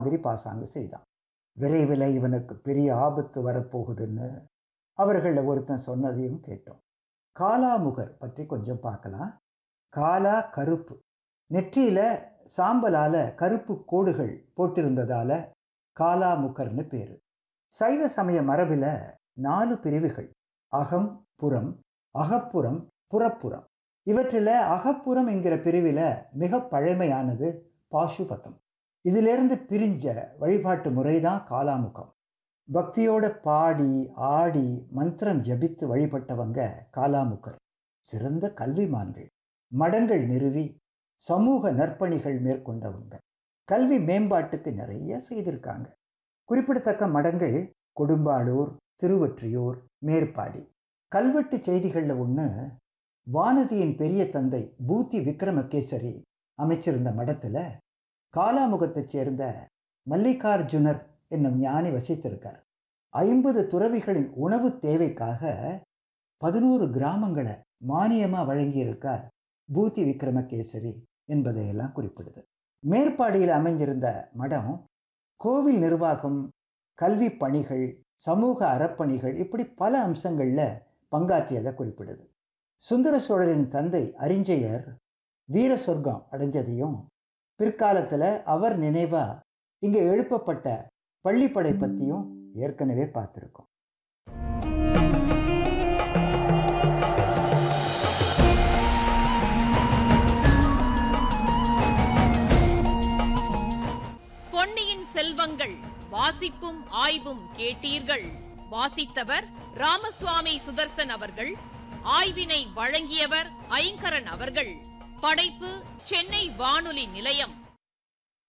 மாதிரி பாசாங்கு செய்தான் விரைவில் இவனுக்கு பெரிய ஆபத்து வரப்போகுதுன்னு அவர்களில் ஒருத்தன் சொன்னதையும் கேட்டோம் காலாமுகர் பற்றி கொஞ்சம் பார்க்கலாம் காலா கருப்பு நெற்றியில் சாம்பலால் கருப்பு கோடுகள் போட்டிருந்ததால் காலாமுகர்னு பேர் சைவ சமய மரபில் நாலு பிரிவுகள் அகம் புறம் அகப்புறம் புறப்புறம் இவற்றில் அகப்புறம் என்கிற பிரிவில் மிக பழமையானது பாசுபதம் இதிலிருந்து பிரிஞ்ச வழிபாட்டு முறை தான் காலாமுகம் பக்தியோட பாடி ஆடி மந்திரம் ஜபித்து வழிபட்டவங்க காலாமுகர் சிறந்த கல்விமான்கள் மடங்கள் நிறுவி சமூக நற்பணிகள் மேற்கொண்டவங்க கல்வி மேம்பாட்டுக்கு நிறைய செய்திருக்காங்க குறிப்பிடத்தக்க மடங்கள் கொடும்பாடூர் திருவொற்றியூர் மேற்பாடி கல்வெட்டு செய்திகளில் ஒன்று வானதியின் பெரிய தந்தை பூத்தி விக்ரமகேசரி அமைச்சிருந்த மடத்தில் காலாமுகத்தைச் சேர்ந்த மல்லிகார்ஜுனர் என்னும் ஞானி வசித்திருக்கார் ஐம்பது துறவிகளின் உணவு தேவைக்காக பதினோரு கிராமங்களை மானியமாக வழங்கியிருக்கார் பூத்தி விக்ரமகேசரி என்பதையெல்லாம் குறிப்பிடுது மேற்பாடியில் அமைஞ்சிருந்த மடம் கோவில் நிர்வாகம் கல்வி பணிகள் சமூக அறப்பணிகள் இப்படி பல அம்சங்களில் பங்காற்றியதை குறிப்பிடுது சுந்தர சோழரின் தந்தை அறிஞ்சையர் வீர சொர்க்கம் அடைஞ்சதையும் பிற்காலத்தில் அவர் நினைவா இங்கே எழுப்பப்பட்ட பள்ளிப்படை பற்றியும் ஏற்கனவே பார்த்துருக்கோம் பொன்னியின் செல்வங்கள் வாசிப்பும் ஆய்வும் கேட்டீர்கள் வாசித்தவர் ராமசுவாமி சுதர்சன் அவர்கள் ஆய்வினை வழங்கியவர் ஐங்கரன் அவர்கள் படைப்பு சென்னை வானொலி நிலையம்